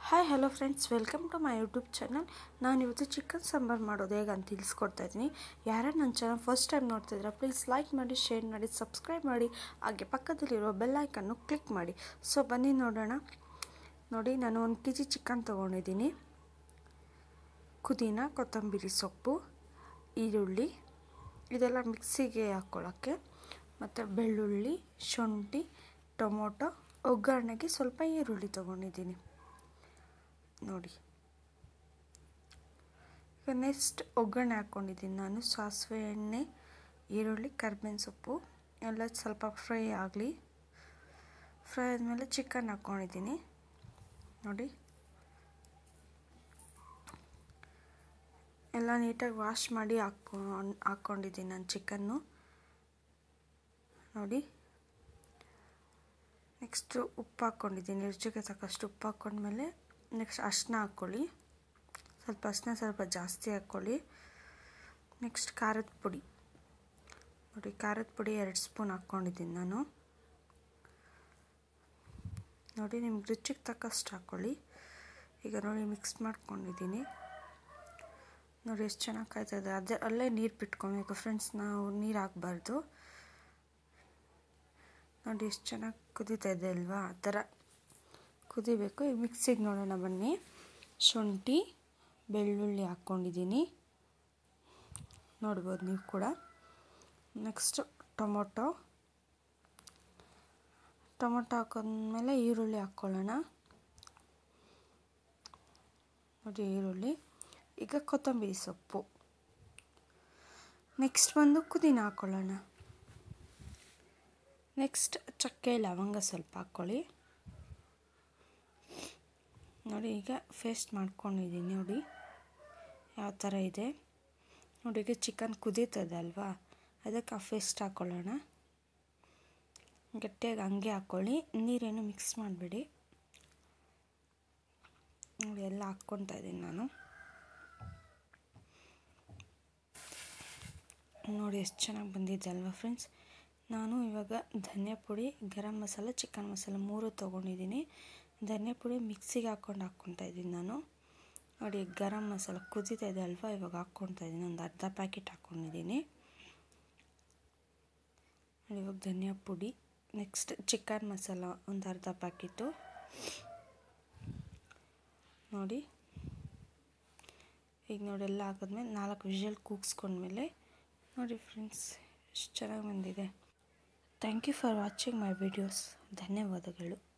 hi hello friends welcome to my YouTube channel ನಾನು ಇವತ್ತು chicken sambar ಮಾಡೋದು ಹೇಗೆ ಅಂತ ತಿಳಿಸ್ಕೊಡ್ತಾ ಇದ್ದೀನಿ ಯಾರು ನನ್ನ ಚಾನಲ್ ಫಸ್ಟ್ ಟೈಮ್ ನೋಡ್ತಿದ್ರೆ ಪ್ಲೀಸ್ ಲೈಕ್ ಮಾಡಿ ಶೇರ್ ಮಾಡಿ ಸಬ್ಸ್ಕ್ರೈಬ್ ಮಾಡಿ ಹಾಗೆ ಪಕ್ಕದಲ್ಲಿರೋ ಬೆಲ್ ಐಕನ್ನು ಕ್ಲಿಕ್ ಮಾಡಿ ಸೊ ಬನ್ನಿ ನೋಡೋಣ ನೋಡಿ ನಾನು ಒಂದು ಕೆ ಜಿ ಚಿಕನ್ ತೊಗೊಂಡಿದ್ದೀನಿ ಪುದೀನ ಕೊತ್ತಂಬರಿ ಸೊಪ್ಪು ಈರುಳ್ಳಿ ಇದೆಲ್ಲ ಮಿಕ್ಸಿಗೆ ಹಾಕ್ಕೊಳ್ಳೋಕ್ಕೆ ಮತ್ತು ಬೆಳ್ಳುಳ್ಳಿ ಶುಂಠಿ ಟೊಮೊಟೊ ಒಗ್ಗರಣೆಗೆ ಸ್ವಲ್ಪ ಈರುಳ್ಳಿ ತೊಗೊಂಡಿದ್ದೀನಿ ನೋಡಿ ಈಗ ನೆಕ್ಸ್ಟ್ ಒಗ್ಗರಣೆ ಹಾಕ್ಕೊಂಡಿದ್ದೀನಿ ನಾನು ಸಾಸಿವೆ ಎಣ್ಣೆ ಈರುಳ್ಳಿ ಕರ್ಬೇವಿನ ಸೊಪ್ಪು ಎಲ್ಲ ಸ್ವಲ್ಪ ಫ್ರೈ ಆಗಲಿ ಫ್ರೈ ಆದಮೇಲೆ ಚಿಕನ್ ಹಾಕ್ಕೊಂಡಿದ್ದೀನಿ ನೋಡಿ ಎಲ್ಲ ನೀಟಾಗಿ ವಾಶ್ ಮಾಡಿ ಹಾಕ್ಕೊಂಡು ಹಾಕ್ಕೊಂಡಿದ್ದೀನಿ ನಾನು ಚಿಕನ್ನು ನೋಡಿ ನೆಕ್ಸ್ಟು ಉಪ್ಪು ಹಾಕ್ಕೊಂಡಿದ್ದೀನಿ ರುಚಿಗೆ ತಕ್ಕಷ್ಟು ಉಪ್ಪು ಹಾಕ್ಕೊಂಡ್ಮೇಲೆ ನೆಕ್ಸ್ಟ್ ಅರಿಶಿನ ಹಾಕ್ಕೊಳ್ಳಿ ಸ್ವಲ್ಪ ಅರಿಶಿನ ಸ್ವಲ್ಪ ಜಾಸ್ತಿ ಹಾಕ್ಕೊಳ್ಳಿ ನೆಕ್ಸ್ಟ್ ಖಾರದ ಪುಡಿ ನೋಡಿ ಖಾರದ ಪುಡಿ ಎರಡು ಸ್ಪೂನ್ ಹಾಕ್ಕೊಂಡಿದ್ದೀನಿ ನಾನು ನೋಡಿ ನಿಮ್ಗೆ ರುಚಿಗೆ ತಕ್ಕಷ್ಟು ಹಾಕ್ಕೊಳ್ಳಿ ಈಗ ನೋಡಿ ಮಿಕ್ಸ್ ಮಾಡ್ಕೊಂಡಿದ್ದೀನಿ ನೋಡಿ ಎಷ್ಟು ಚೆನ್ನಾಗಿ ಕಾಯ್ತದೆ ಅದೇ ಅಲ್ಲೇ ನೀರು ಬಿಟ್ಕೊಬೇಕು ಫ್ರೆಂಡ್ಸ್ ನಾವು ನೀರು ಹಾಕ್ಬಾರ್ದು ನೋಡಿ ಎಷ್ಟು ಚೆನ್ನಾಗಿ ಕುದೀತಾ ಇದೆ ಅಲ್ವಾ ಆ ಥರ ಕುದಿಬೇಕು ಈಗ ಮಿಕ್ಸಿಗೆ ನೋಡೋಣ ಬನ್ನಿ ಶುಂಠಿ ಬೆಳ್ಳುಳ್ಳಿ ಹಾಕ್ಕೊಂಡಿದ್ದೀನಿ ನೋಡ್ಬೋದು ನೀವು ಕೂಡ ನೆಕ್ಸ್ಟ್ ಟೊಮೊಟೊ ಟೊಮೊಟೊ ಹಾಕೊಂಡ್ಮೇಲೆ ಈರುಳ್ಳಿ ಹಾಕ್ಕೊಳ್ಳೋಣ ನೋಡಿ ಈರುಳ್ಳಿ ಈಗ ಕೊತ್ತಂಬರಿ ಸೊಪ್ಪು ನೆಕ್ಸ್ಟ್ ಬಂದು ಪುದೀನ ಹಾಕ್ಕೊಳ್ಳೋಣ ನೆಕ್ಸ್ಟ್ ಚಕ್ಕೆ ಲವಂಗ ಸ್ವಲ್ಪ ಹಾಕ್ಕೊಳ್ಳಿ ನೋಡಿ ಈಗ ಫೇಸ್ಟ್ ಮಾಡ್ಕೊಂಡಿದ್ದೀನಿ ನೋಡಿ ಯಾವ ಥರ ಇದೆ ನೋಡಿ ಈಗ ಚಿಕನ್ ಕುದೀತದೆ ಅಲ್ವಾ ಅದಕ್ಕೆ ಆ ಫೇಸ್ಟ್ ಹಾಕ್ಕೊಳ್ಳೋಣ ಗಟ್ಟಿಯಾಗಿ ಹಂಗೆ ಹಾಕ್ಕೊಳ್ಳಿ ನೀರೇನು ಮಿಕ್ಸ್ ಮಾಡಬೇಡಿ ನೋಡಿ ಎಲ್ಲ ಹಾಕ್ಕೊತಾ ಇದ್ದೀನಿ ನಾನು ನೋಡಿ ಎಷ್ಟು ಚೆನ್ನಾಗಿ ಬಂದಿದೆ ಅಲ್ವಾ ಫ್ರೆಂಡ್ಸ್ ನಾನು ಇವಾಗ ಧನಿಯಾ ಪುಡಿ ಗರಂ ಮಸಾಲ ಚಿಕನ್ ಮಸಾಲ ಮೂರು ತೊಗೊಂಡಿದ್ದೀನಿ ಧನಿಯಾ ಪುಡಿ ಮಿಕ್ಸಿಗೆ ಹಾಕ್ಕೊಂಡು ಹಾಕ್ಕೊತಾ ಇದ್ದೀನಿ ನಾನು ನೋಡಿ ಗರಂ ಮಸಾಲ ಕುದೀತಾ ಇದೆ ಅಲ್ವಾ ಇವಾಗ ಹಾಕ್ಕೊತಾ ಇದ್ದೀನಿ ಒಂದು ಅರ್ಧ ಪ್ಯಾಕೆಟ್ ಹಾಕ್ಕೊಂಡಿದ್ದೀನಿ ನೋಡಿ ಇವಾಗ ಧನಿಯಾ ಪುಡಿ ನೆಕ್ಸ್ಟ್ ಚಿಕನ್ ಮಸಾಲ ಒಂದು ಅರ್ಧ ಪ್ಯಾಕೆಟು ನೋಡಿ ಈಗ ನೋಡಿ ಎಲ್ಲ ಹಾಕಿದ್ಮೇಲೆ ನಾಲ್ಕು ವಿಷಲ್ ಕೂಗಿಸ್ಕೊಂಡ್ಮೇಲೆ ನೋಡಿ ಫ್ರೆಂಡ್ಸ್ ಎಷ್ಟು ಚೆನ್ನಾಗಿ ಬಂದಿದೆ thank you for watching my videos ಧನ್ಯವಾದಗಳು